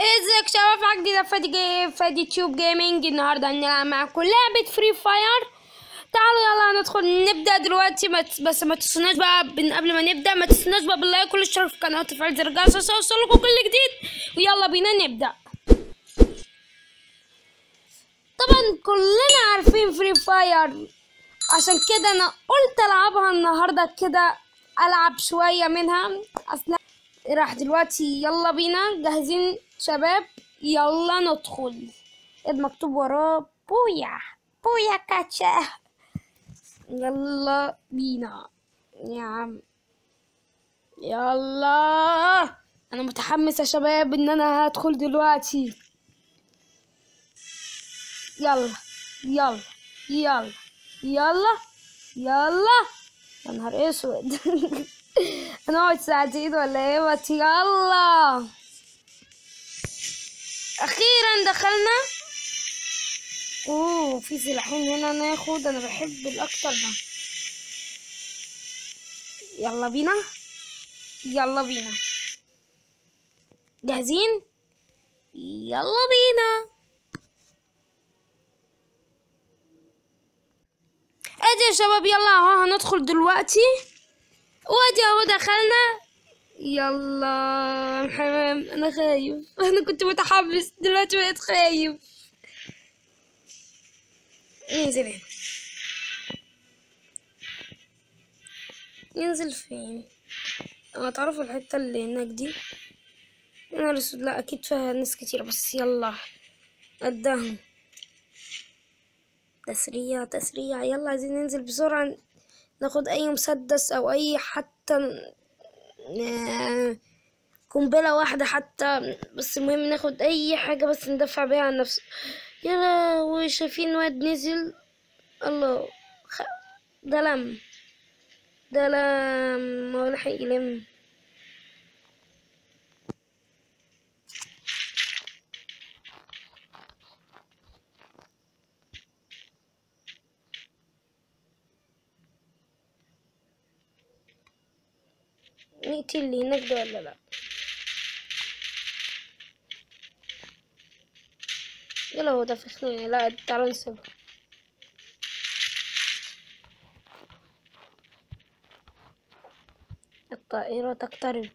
ازيك شباب معاك جديدة فادي جي فادي تيوب جيمنج النهاردة هنلعب معاكم لعبة فري فاير تعالوا يلا ندخل نبدأ دلوقتي ما تس- بس ما تنسوناش بقى من قبل ما نبدأ ما تنسوناش بقى باللايك والاشتراك في القناة وتفعيل زر الجرس عشان يوصلكوا كل جديد ويلا بينا نبدأ طبعا كلنا عارفين فري فاير عشان كده انا قلت العبها النهارده كده العب شويه منها اصلا راح دلوقتي يلا بينا جاهزين شباب يلا ندخل ايه مكتوب وراه بويا بويا كاتشا يلا بينا يا عم يلا انا متحمس يا شباب ان انا هدخل دلوقتي يلا يلا يلا يلا يلا يا نهار اسود هنقعد ساعتين ولا ايه بس يلا اخيرا دخلنا اوه في سلاحين هنا ناخد انا بحب الاكتر ده يلا بينا يلا بينا جاهزين يلا بينا ادي يا شباب يلا اهو هندخل دلوقتي وادي اهو دخلنا يلا حمام انا خايف انا كنت متحمس دلوقتي بقيت خايف ننزل هنا ننزل فين اه تعرفوا الحتة اللي هناك دي انا رسول لا اكيد فيها ناس كتير بس يلا قدام تسريع تسريع يلا عايزين ننزل بسرعة ناخد أي مسدس أو أي حتى آه، قنبلة واحدة حتى بس المهم ناخد أي حاجة بس ندافع بيها عن نفسه يا لهوي شايفين واد نزل الله خ... ده لم ده لم ما هو لحق يلم نقتل اللي هناك ده ولا لا يلا هو ده فخني لا تعالوا نسيبه الطائرة تقترب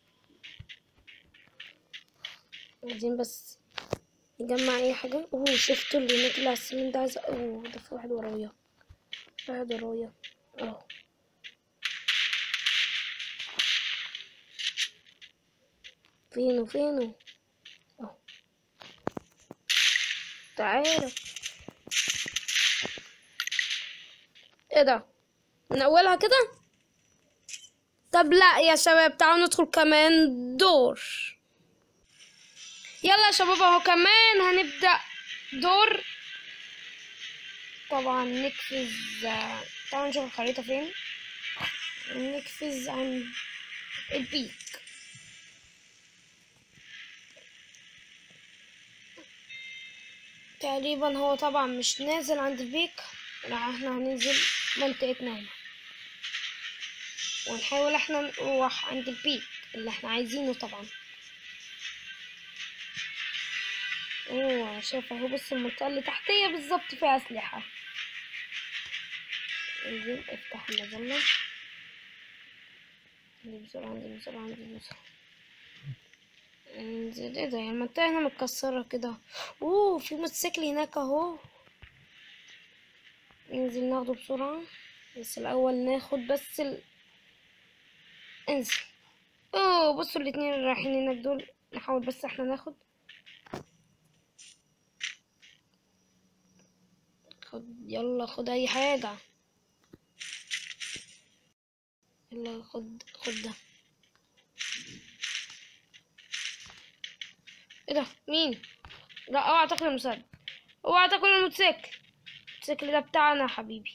عايزين بس نجمع اي حاجة اوه شفتوا اللي هناك اللي على السلم ده عايز اوه ده في واحد ورايا في واحد ورايا اهو فينه فينه اهو تعالى ايه ده من اولها كده طب لا يا شباب تعالوا ندخل كمان دور يلا يا شباب اهو كمان هنبدأ دور طبعا نقفز تعالوا نشوف الخريطة فين نقفز عن البيك تقريبا هو طبعا مش نازل عند البيك لا احنا هننزل منطقتنا هنا ونحاول احنا نروح عند البيك اللي احنا عايزينه طبعا اوه شايف اهو بص المنطقة اللي تحتية بالظبط فيها اسلحة انزل افتح المظلة انزل بسرعة انزل بسرعة انزل بسرعة انزل ايه ده يعني المنطقة هنا متكسرة كده اوه في موتوسيكل هناك اهو ننزل ناخده بسرعة بس الأول ناخد بس ال... انزل اوه بصوا الاتنين اللي رايحين هناك دول نحاول بس احنا ناخد خد يلا خد اي حاجة يلا خد خد ده ايه ده مين لا اوعى تاكل المسدس اوعى تاكل الموتوسيكل الموتوسيكل ده بتاعنا يا حبيبي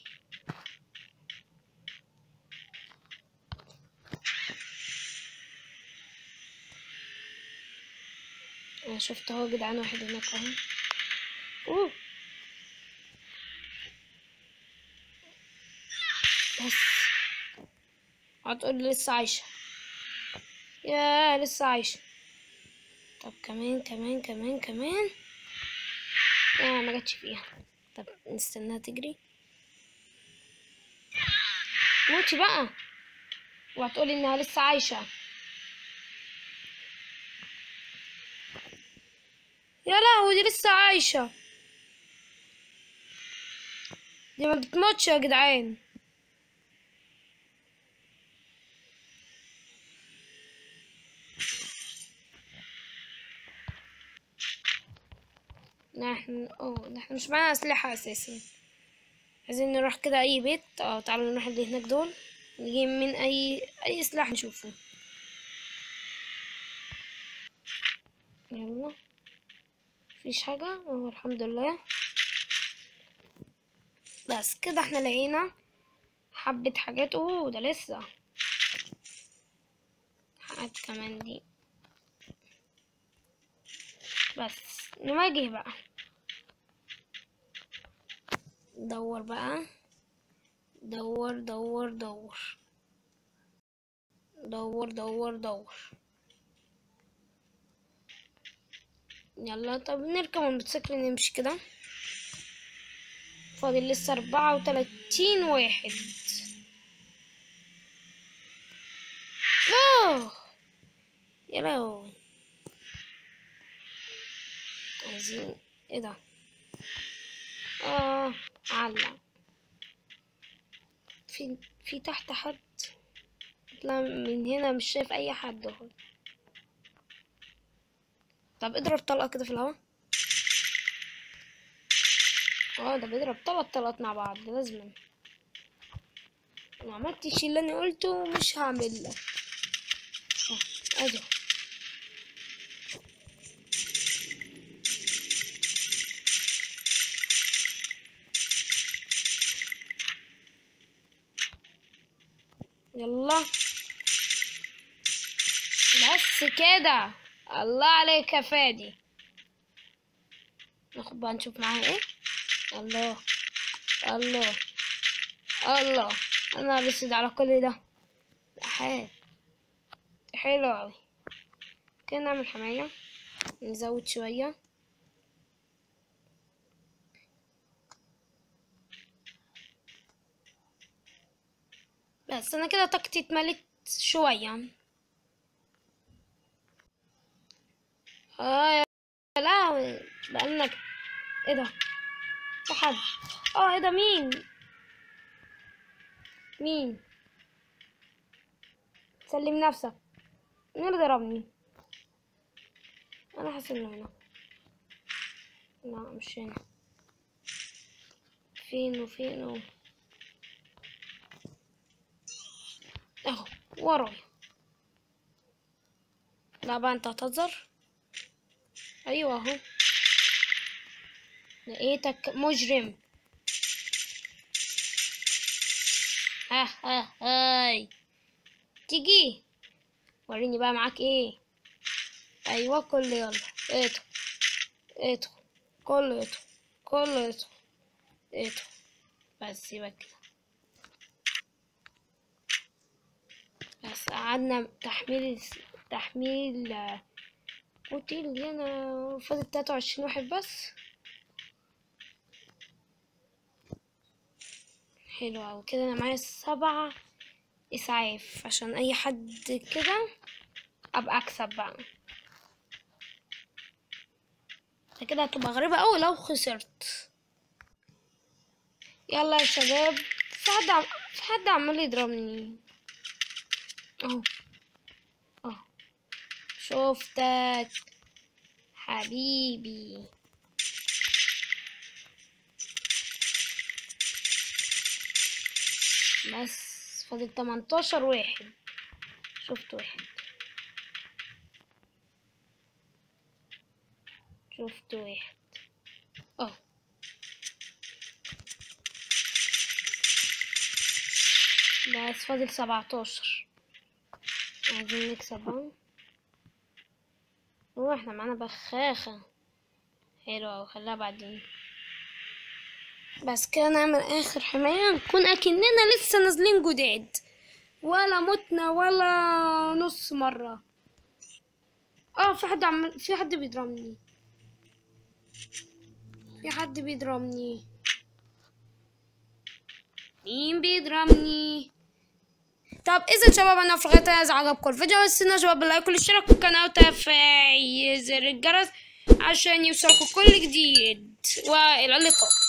انا شفت اهو يا جدعان واحد هناك اهو اوه بس هتقول لي لسه عايشة يا لسه عايشة طب كمان كمان كمان كمان اه ما جاتش فيها طب نستناها تجري موتي بقى وهتقولي انها لسه عايشة يا لهوي دي لسه عايشة دي ما بتموتش يا جدعان نحن اوه نحن مش معانا اسلحة اساسا عايزين نروح كده اي بيت اه تعالوا نروح اللي هناك دول نجيب من اي اي سلاح نشوفه يلا مفيش حاجة اه الحمد لله بس كده احنا لقينا حبة حاجات اوه ده لسه حاجات كمان دي بس نواجه بقى دور بقى دور دور دور دور دور دور يلا طب نركب الموتوسيكل نمشي كده فاضل لسه أربعة وتلاتين واحد أوه يا لهوي عايزين ايه ده اه علق في في تحت حد لا من هنا مش شايف اي حد اهو طب اضرب طلقة كده في الهوا اه ده بيضرب تلات طلقات مع بعض ده لازم ما عملتش اللي انا قلته مش هعمل لك اه ادي يلا بس كده الله عليك يا فادي ناخد بقى نشوف معاها ايه الله الله الله انا رسيد على كل ده حلو حلو اوي كده نعمل حماية نزود شوية بس انا كده طاقتي اتملت شوية اه يا لهوي بقالنا ايه ده في حد اه ايه ده مين مين سلم نفسك مين اللي ضربني انا حاسس انه هنا لا مش هنا فين وفين و... اهو ورايا لا بقى انت هتهزر ايوه اهو لقيتك مجرم ها ها هاي تيجي وريني بقى معاك ايه ايوه كل يلا ادخل ادخل كل ادخل كل ادخل ادخل بس سيبك كده بس قعدنا تحميل تحميل اوتيل دي انا فاضل تلاتة وعشرين واحد بس حلو اوي كده انا معايا سبعة اسعاف عشان اي حد كده ابقى اكسب بقى ده كده هتبقى غريبة اوي لو خسرت يلا يا شباب في حد عم... في حد عمال يضربني اهو اهو شفتك حبيبي بس فاضل 18 واحد شفت واحد شفت واحد اه بس فاضل 17 عايزين نكسب اهو هو احنا معانا بخاخة حلوة أوي خليها بعدين بس كده نعمل آخر حماية نكون أكننا لسه نازلين جداد ولا متنا ولا نص مرة اه في حد عمل في حد بيضربني في حد بيضربني مين بيضربني طب اذا شباب انا في الغاية اذا عجبكم الفيديو استنوا يا شباب باللايك والاشتراك في القناة وتفعيل زر الجرس عشان يوصلكم كل جديد والى اللقاء